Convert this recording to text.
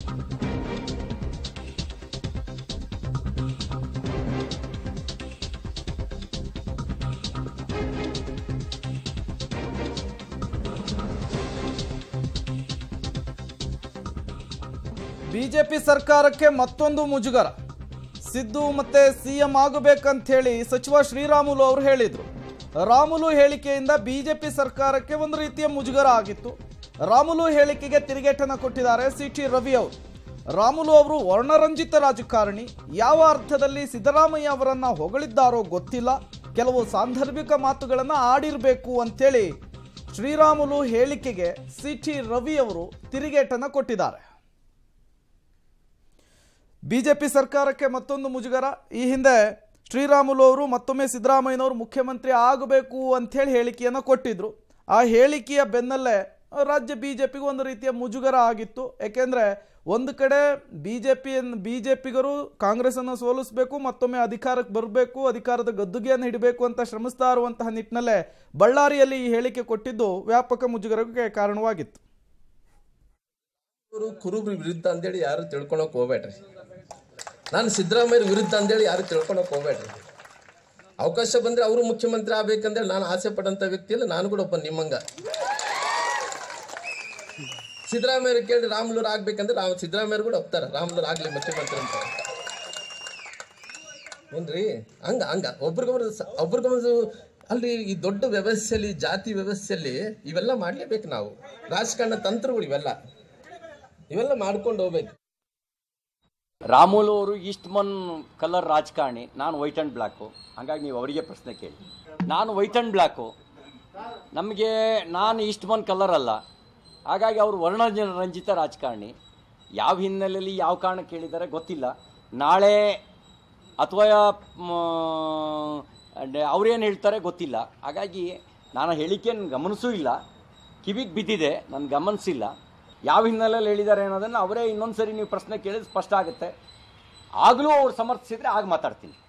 BJP ಸರ್ಕಾರಕ್ಕೆ ಮತ್ತೊಂದು ಮುಜುಗರ ಸಿದ್ದು ಮತ್ತೆ ಸಿಎಂ ಆಗಬೇಕಂತ ಹೇಳಿ ಸಚಿವ ಶ್ರೀರಾಮುಲು ಅವರು ಹೇಳಿದ್ರು ರಾಮುಲು ಹೇಳಿಕೆಯಿಂದ ಬಿಜೆಪಿ ಸರ್ಕಾರಕ್ಕೆ ಒಂದು ರೀತಿಯ ಮುಜುಗರ ಆಗಿತ್ತು ರಾಮುಲು ಹೇಳಿಕೆಗೆ ತಿರುಗೇಟನ್ನು ಕೊಟ್ಟಿದ್ದಾರೆ ಸಿ ಟಿ ರವಿ ಅವರು ರಾಮುಲು ಅವರು ವರ್ಣರಂಜಿತ ರಾಜಕಾರಣಿ ಯಾವ ಅರ್ಥದಲ್ಲಿ ಸಿದ್ದರಾಮಯ್ಯ ಅವರನ್ನ ಹೊಗಳಿದ್ದಾರೋ ಗೊತ್ತಿಲ್ಲ ಕೆಲವು ಸಾಂದರ್ಭಿಕ ಮಾತುಗಳನ್ನು ಆಡಿರಬೇಕು ಅಂತೇಳಿ ಶ್ರೀರಾಮುಲು ಹೇಳಿಕೆಗೆ ಸಿ ಟಿ ರವಿ ಅವರು ತಿರುಗೇಟನ್ನು ಕೊಟ್ಟಿದ್ದಾರೆ ಬಿಜೆಪಿ ಸರ್ಕಾರಕ್ಕೆ ಮತ್ತೊಂದು ಮುಜುಗರ ಈ ಹಿಂದೆ ಶ್ರೀರಾಮುಲು ಅವರು ಮತ್ತೊಮ್ಮೆ ಸಿದ್ದರಾಮಯ್ಯನವರು ಮುಖ್ಯಮಂತ್ರಿ ಆಗಬೇಕು ಅಂಥೇಳಿ ಹೇಳಿಕೆಯನ್ನು ಕೊಟ್ಟಿದ್ರು ಆ ಹೇಳಿಕೆಯ ಬೆನ್ನಲ್ಲೇ ರಾಜ್ಯ ಬಿಜೆಪಿಗೂ ಒಂದು ರೀತಿಯ ಮುಜುಗರ ಆಗಿತ್ತು ಯಾಕೆಂದ್ರೆ ಒಂದು ಕಡೆ ಬಿಜೆಪಿ ಬಿಜೆಪಿಗರು ಕಾಂಗ್ರೆಸ್ಸನ್ನು ಸೋಲಿಸಬೇಕು ಮತ್ತೊಮ್ಮೆ ಅಧಿಕಾರಕ್ಕೆ ಬರಬೇಕು ಅಧಿಕಾರದ ಗದ್ದುಗೆಯನ್ನು ಹಿಡಬೇಕು ಅಂತ ಶ್ರಮಿಸ್ತಾ ಇರುವಂತಹ ನಿಟ್ಟಿನಲ್ಲೇ ಬಳ್ಳಾರಿಯಲ್ಲಿ ಈ ಹೇಳಿಕೆ ಕೊಟ್ಟಿದ್ದು ವ್ಯಾಪಕ ಮುಜುಗರಕ್ಕೆ ಕಾರಣವಾಗಿತ್ತು ಇವರು ಕುರುಬ್ರ ವಿರುದ್ಧ ಅಂತೇಳಿ ಯಾರು ತಿಳ್ಕೊಳಕ್ ಹೋಗ್ಬೇಡ್ರಿ ನಾನು ಸಿದ್ದರಾಮಯ್ಯ ವಿರುದ್ಧ ಅಂತೇಳಿ ಯಾರು ತಿಳ್ಕೊಳಕ್ ಹೋಗ್ಬೇಡ್ರಿ ಅವಕಾಶ ಬಂದ್ರೆ ಅವರು ಮುಖ್ಯಮಂತ್ರಿ ಆಗ್ಬೇಕಂದೇಳಿ ನಾನು ಆಸೆ ಪಡಂತ ವ್ಯಕ್ತಿ ಇಲ್ಲ ನಾನು ಕೂಡ ಒಬ್ಬ ನಿಮ್ಮಂಗ ಸಿದ್ದರಾಮಯ್ಯ ಕೇಳಿ ರಾಮುಲೂರು ಆಗ್ಬೇಕಂದ್ರೆ ರಾಮ್ ಸಿದ್ದರಾಮಯ್ಯ ಕೂಡ ಒಪ್ತಾರ ರಾಮುಲೂರು ಆಗ್ಲಿ ಮುಖ್ಯಮಂತ್ರಿ ಅಂತ ಏನ್ರಿ ಹಂಗ ಹಂಗ ಒಬ್ರಿಗೊಬ್ರು ಸ- ಒಬ್ರಿಗೊಬ್ರು ಅಲ್ಲಿ ಈ ದೊಡ್ಡ ವ್ಯವಸ್ಥೆಯಲ್ಲಿ ಜಾತಿ ವ್ಯವಸ್ಥೆಯಲ್ಲಿ ಇವೆಲ್ಲ ಮಾಡ್ಲೇಬೇಕು ನಾವು ರಾಜಕಾರಣ ತಂತ್ರಗಳು ಇವೆಲ್ಲ ಇವೆಲ್ಲ ಮಾಡ್ಕೊಂಡು ಹೋಗ್ಬೇಕು ರಾಮುಲು ಅವರು ಈಸ್ಟ್ ಮನ್ ಕಲರ್ ರಾಜಕಾರಣಿ ನಾನು ವೈಟ್ ಆ್ಯಂಡ್ ಬ್ಲ್ಯಾಕು ಹಾಗಾಗಿ ನೀವು ಅವರಿಗೆ ಪ್ರಶ್ನೆ ಕೇಳಿ ನಾನು ವೈಟ್ ಆ್ಯಂಡ್ ಬ್ಲ್ಯಾಕು ನಮಗೆ ನಾನು ಈಸ್ಟ್ ಮನ್ ಕಲರ್ ಅಲ್ಲ ಹಾಗಾಗಿ ಅವರು ವರ್ಣ ರಂಜಿತ ರಾಜಕಾರಣಿ ಯಾವ ಹಿನ್ನೆಲೆಯಲ್ಲಿ ಯಾವ ಕಾರಣ ಕೇಳಿದ್ದಾರೆ ಗೊತ್ತಿಲ್ಲ ನಾಳೆ ಅಥವಾ ಅವ್ರೇನು ಹೇಳ್ತಾರೆ ಗೊತ್ತಿಲ್ಲ ಹಾಗಾಗಿ ನಾನು ಹೇಳಿಕೆಯನ್ನು ಗಮನಿಸೂ ಇಲ್ಲ ಕಿವಿಗೆ ಬಿದ್ದಿದೆ ನಾನು ಗಮನಿಸಿಲ್ಲ ಯಾವ ಹಿನ್ನೆಲೆಯಲ್ಲಿ ಹೇಳಿದ್ದಾರೆ ಅನ್ನೋದನ್ನು ಅವರೇ ಇನ್ನೊಂದು ಸರಿ ನೀವು ಪ್ರಶ್ನೆ ಕೇಳಿದ್ರೆ ಸ್ಪಷ್ಟ ಆಗುತ್ತೆ ಆಗಲೂ ಅವ್ರು ಸಮರ್ಥಿಸಿದರೆ ಆಗ ಮಾತಾಡ್ತೀನಿ